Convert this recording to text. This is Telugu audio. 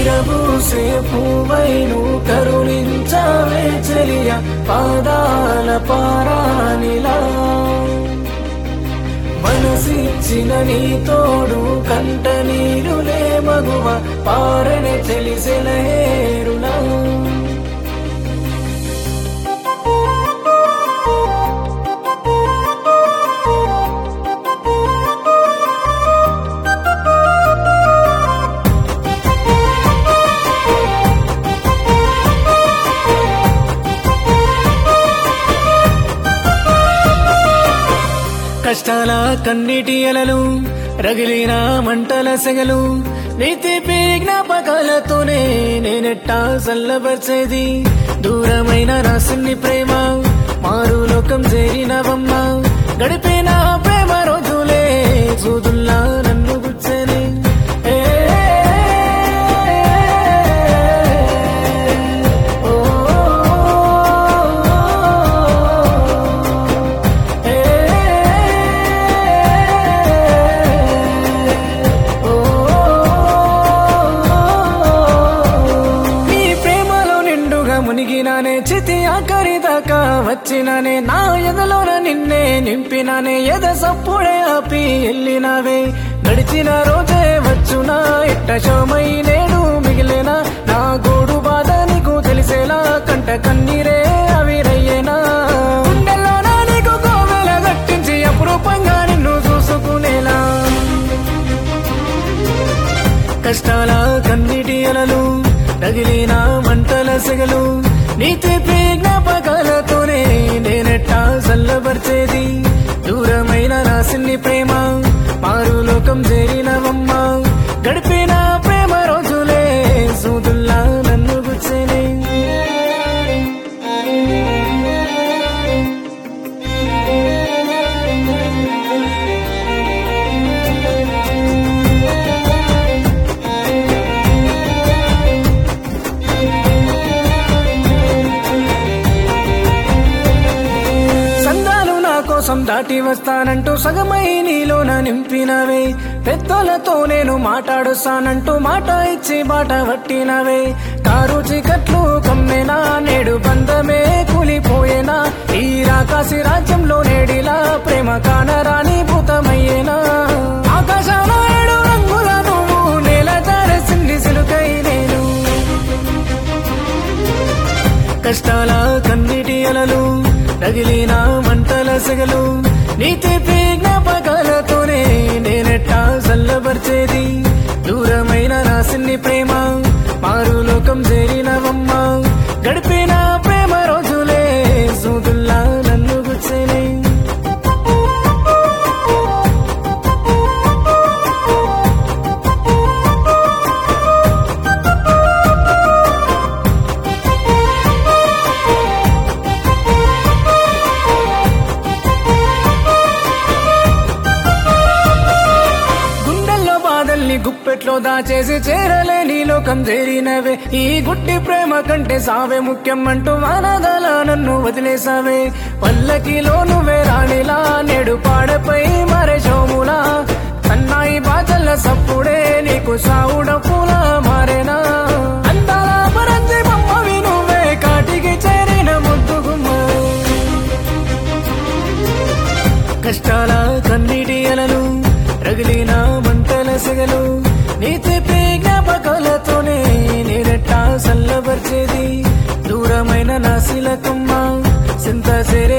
విరబూసే పువ్వైను కరుణించావే చెలియ పాదాల పారానిలా మనసిచ్చిన నీ తోడు కంట నీరులే మగువ పారని తెలిసిలేరులా కష్టాల కన్నీటి అలలు రగిలిన మంటల సెగలు నీతి జ్ఞాపకాలతోనే నేనెట్టా చల్లబర్చేది దూరమైన రాసిన్ని ప్రేమ మారు లోకం చేరినవమ్మ గడిపిన ప్రేమ రోజులే చూదుల్లా నన్ను గుచ్చని ఏ ఓ ఏ నీ ప్రేమలో నిండుగా మునిగినానే చితి ఆఖరి దాకా వచ్చినానే నా ఎదలోన నిన్నే నింపినానే ఎద సప్పుడే ఆపి వెళ్ళినావే గడిచిన రోజే వచ్చునా ఎట్ట శోమై నేడు మిగిలేనా నా గోడు బాధ నీకు తెలిసేలా కంట కన్నీరే అవిరయ్యేనా గుండెల్లోన నీకు కోవెల గట్టించి అపురూపంగా నిన్ను చూసుకునేలా కష్టాల కన్నీటి అలలు రగిలిన మంటల సెగలు నీతి జ్ఞాపకాలతోనే నేనెట్టా చల్లబర్చేది దూరమైన రాసిన్ని ప్రేమ మారు లోకం చేరినవమ్మ గడిపిన ప్రేమ రోజులే సూదుల్లా నన్ను గుచ్చేనే సందాలు నా కోసం దాటి వస్తానంటూ సగమై నీలోన నింపినవే పెద్దలతో నేను మాట్లాడుస్తానంటూ మాట ఇచ్చి బాట పట్టినవే కారు చీకట్లు కమ్మేనా నేడు బంధమే కూలిపోయేనా ఈ రాకాసి రాజ్యంలో నేడిలా ప్రేమ కానరాని భూతమయ్యేనా ఆకాశాల ఏడు రంగుల నువ్వు నేల జారే సిన్ని సిలుకై నేను కష్టాల కన్నీటి అలలు రగిలిన మంటల సెగలు నీతి జ్ఞాపకాలతోనే నేనెట్టా చల్లబర్చేది దూరమైన రాసిన్ని ప్రేమ మారు లోకం చేరినవమ్మ గడిపిన ప్రేమ రోజులే సూదుల్లా నన్ను గుచ్చేనే గుండెల్లో బాధల్ని గుప్పెట్లో దాచేసి చేరలేని లోకం చేరినవే ఈ గుడ్డి ప్రేమ కంటే సావే ముఖ్యం అంటూ వానదలా నన్ను వదిలేసావే పల్లకిలో నువ్వే రాణిలా నేడు పాడపై మరే శోములా సన్నాయి బాజల్ల సప్పుడే నీకు సావుడ పూల మారేనా అందాల పరంజి బొమ్మవి నువ్వే కాటికి చేరిన ముద్దుగుమ్మ కష్టాల కన్నీటి అలలు రగిలిన మంటల సెగలు నీతి జ్ఞాపకాలతోనే నేనెట్టా చల్లబర్చేది దూరమైన నా శిలకమ్మ సింత సేరే